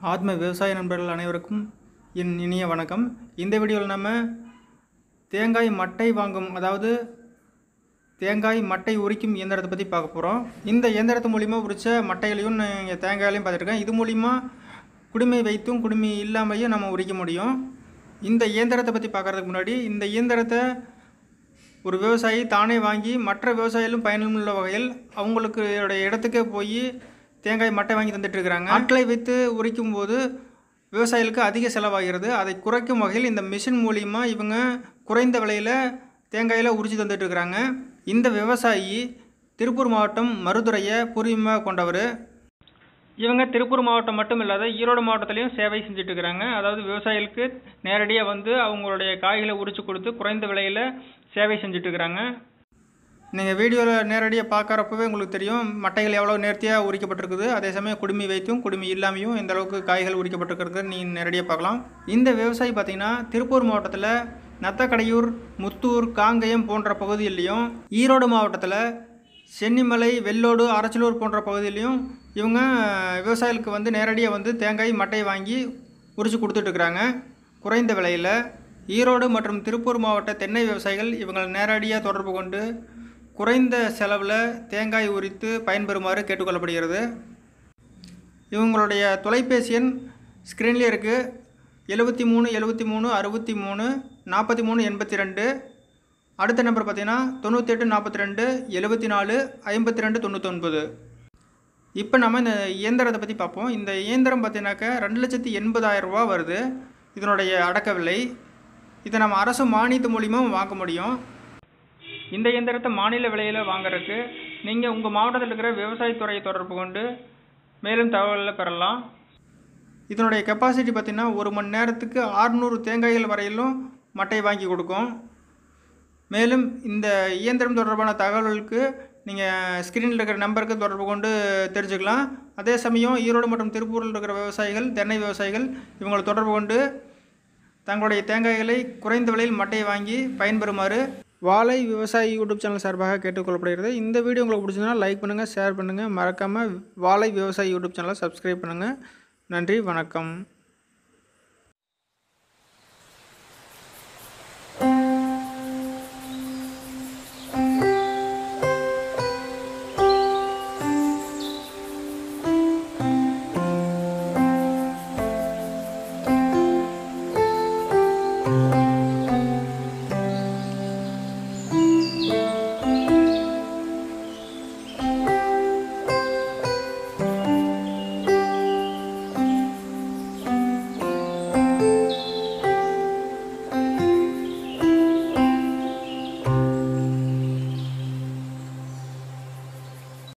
ஆத்ம விவசாய நண்பர்கள் அனைவருக்கும் என் இனிய வணக்கம் இந்த வீடியோவில் நம்ம தேங்காய் மட்டை வாங்கும் அதாவது தேங்காய் மட்டை உரிக்கும் இயந்திரத்தை பற்றி பார்க்க போகிறோம் இந்த இயந்திரத்து மூலிமா உரித்த மட்டைகளையும் நீங்கள் தேங்காயிலையும் பார்த்துருக்கேன் இது மூலிமா குடுமி வைத்தும் குடுமி இல்லாமையும் நம்ம உரிக்க முடியும் இந்த இயந்திரத்தை பற்றி பார்க்குறதுக்கு முன்னாடி இந்த இயந்திரத்தை ஒரு விவசாயி தானே வாங்கி மற்ற விவசாயிகளும் பயனுள்ள வகையில் அவங்களுக்கு இடத்துக்கே போய் தேங்காய் மட்டை வாங்கி தந்துட்டு இருக்கிறாங்க ஆட்களை வைத்து உரிக்கும் போது விவசாயிகளுக்கு அதிக செலவாகிறது அதை குறைக்கும் வகையில் இந்த மிஷின் மூலிமா இவங்க குறைந்த விலையில் தேங்காயில் உரிச்சு தந்துட்டு இருக்கிறாங்க இந்த விவசாயி திருப்பூர் மாவட்டம் மருதுரையை பூர்வீகமாக கொண்டவர் இவங்க திருப்பூர் மாவட்டம் மட்டும் இல்லாத ஈரோடு மாவட்டத்திலையும் சேவை செஞ்சுட்டு இருக்கிறாங்க அதாவது விவசாயிகளுக்கு நேரடியாக வந்து அவங்களுடைய காய்களை உரிச்சு கொடுத்து குறைந்த விலையில் சேவை செஞ்சுட்டு இருக்கிறாங்க நீங்கள் வீடியோவில் நேரடியாக பார்க்குறப்பவே உங்களுக்கு தெரியும் மட்டைகள் எவ்வளோ நேர்த்தியாக உரிக்கப்பட்டிருக்குது அதே சமயம் குடுமி வைத்தும் குடுமி இல்லாமையும் எந்த அளவுக்கு காய்கள் உரிக்கப்பட்டிருக்கிறது நீங்கள் நேரடியாக பார்க்கலாம் இந்த விவசாயி பார்த்தீங்கன்னா திருப்பூர் மாவட்டத்தில் நத்தக்கடையூர் முத்தூர் காங்கயம் போன்ற பகுதியிலையும் ஈரோடு மாவட்டத்தில் சென்னிமலை வெள்ளோடு அரச்சலூர் போன்ற பகுதியிலையும் இவங்க விவசாயிகளுக்கு வந்து நேரடியாக வந்து தேங்காய் மட்டை வாங்கி உரிச்சு கொடுத்துட்ருக்குறாங்க குறைந்த விலையில் ஈரோடு மற்றும் திருப்பூர் மாவட்ட தென்னை விவசாயிகள் இவங்களை நேரடியாக தொடர்பு கொண்டு குறைந்த செலவில் தேங்காய் உரித்து பயன்பெறுமாறு கேட்டுக்கொள்ளப்படுகிறது இவங்களுடைய தொலைபேசி எண் ஸ்க்ரீன்லேயே இருக்குது எழுபத்தி மூணு எழுபத்தி மூணு அறுபத்தி மூணு நாற்பத்தி மூணு எண்பத்தி ரெண்டு அடுத்த நம்பர் பார்த்தீங்கன்னா தொண்ணூற்றி எட்டு நாற்பத்தி ரெண்டு எழுபத்தி நாலு ஐம்பத்தி ரெண்டு தொண்ணூத்தொன்பது இப்போ நம்ம இந்த இயந்திரத்தை பற்றி பார்ப்போம் இந்த இயந்திரம் பார்த்தீங்கன்னாக்கா ரெண்டு லட்சத்தி எண்பதாயிரம் ரூபா வருது இதனுடைய அடக்க விலை இதை நம்ம அரசு மானியத்து மூலிமா வாங்க முடியும் இந்த இயந்திரத்தை மாநில விலையில் வாங்குறதுக்கு நீங்கள் உங்கள் மாவட்டத்தில் இருக்கிற விவசாயத்துறையை தொடர்பு கொண்டு மேலும் தகவல்களை பெறலாம் இதனுடைய கெப்பாசிட்டி பார்த்திங்கன்னா ஒரு மணி நேரத்துக்கு ஆறுநூறு தேங்காய்கள் வரையிலும் மட்டை வாங்கி கொடுக்கும் மேலும் இந்த இயந்திரம் தொடர்பான தகவல்களுக்கு நீங்கள் ஸ்க்ரீனில் இருக்கிற நம்பருக்கு தொடர்பு கொண்டு தெரிஞ்சுக்கலாம் அதே சமயம் ஈரோடு மற்றும் திருப்பூரில் இருக்கிற விவசாயிகள் தென்னை விவசாயிகள் இவங்களை தொடர்பு கொண்டு தங்களுடைய தேங்காய்களை குறைந்த விலையில் மட்டையை வாங்கி பயன்பெறுமாறு வாழை விவசாயி யூடியூப் சேனல் சார்பாக கேட்டுக்கொள்ளப்படுகிறது இந்த வீடியோ உங்களுக்கு பிடிச்சதுன்னா லைக் பண்ணுங்கள் ஷேர் பண்ணுங்கள் மறக்காமல் வாழை விவசாயி யூடியூப் சேனலை சப்ஸ்கிரைப் பண்ணுங்கள் நன்றி வணக்கம்